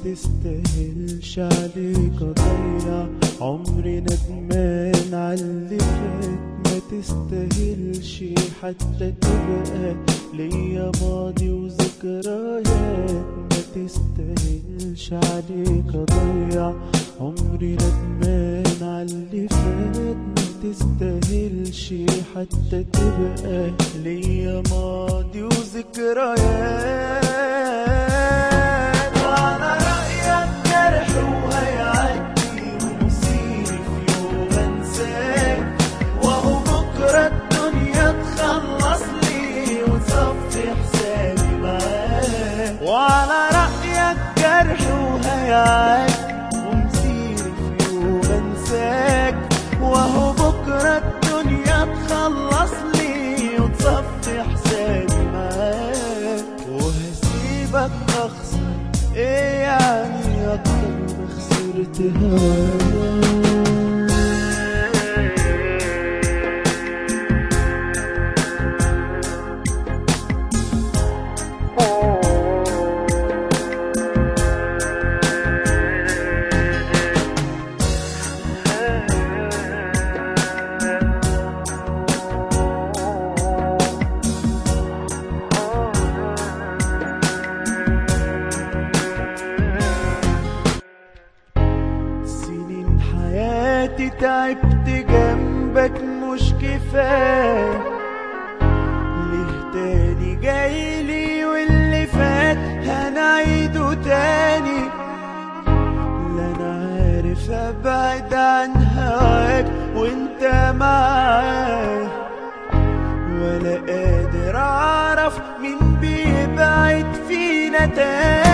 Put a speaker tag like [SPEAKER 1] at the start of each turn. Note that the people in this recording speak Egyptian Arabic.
[SPEAKER 1] تستاهلش عليك اضيع عمري ندمان عاللي فات ما تستاهلش حتى تبقى ليا ماضي وذكريات ما تستاهلش عليك اضيع عمري ندمان عاللي فات ما تستاهلش حتى تبقى ليا ماضي وذكريات وعلى رأيك جرح وهيعدي ومصيري في يوم انساك وهو بكرة الدنيا تخلص لي وتصفي حسابي معاك وعلى رأيك جرح وهيعدي ومصيري في يوم انساك وهو بكرة الدنيا تخلص لي وتصفي حسابي معاك وهسيبك اخسر ايه يعني اكتر ما خسرت هواك سنين حياتي تعبت جنبك مش كفاية ليه تاني جايلي واللي فات هنعيده تاني لا انا عارف ابعد عن هواك وانت معايا ولا قادر اعرف مين بيبعد فينا تاني